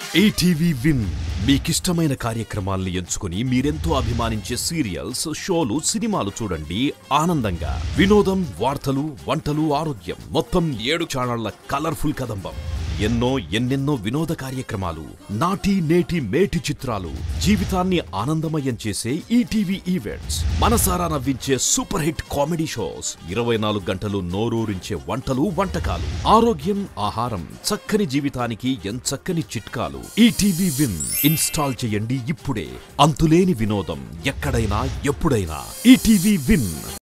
ETV win మీకిష్టమైన కార్యక్రమాల్ని ఎంచుకుని మీరెంతో అభిమానించే సీరియల్స్ షోలు సినిమాలు చూడండి ఆనందంగా వినోదం వార్తలు వంటలు ఆరోగ్యం మొత్తం ఏడు ఛానళ్ల కలర్ఫుల్ కదంబం ఎన్నో ఎన్నెన్నో వినోద కార్యక్రమాలు నాటి నేటి మేటి చిత్రాలు జీవితాన్ని ఆనందమయం చేసే ఈటీవీ ఈవెంట్స్ మనసారా నవ్వించే సూపర్ హిట్ కామెడీ షోస్ ఇరవై నాలుగు గంటలు నోరూరించే వంటలు వంటకాలు ఆరోగ్యం ఆహారం చక్కని జీవితానికి ఎంచక్కని చిట్కాలు ఈటీవీ విన్ ఇన్స్టాల్ చేయండి ఇప్పుడే అంతులేని వినోదం ఎక్కడైనా ఎప్పుడైనా ఈటీవీ విన్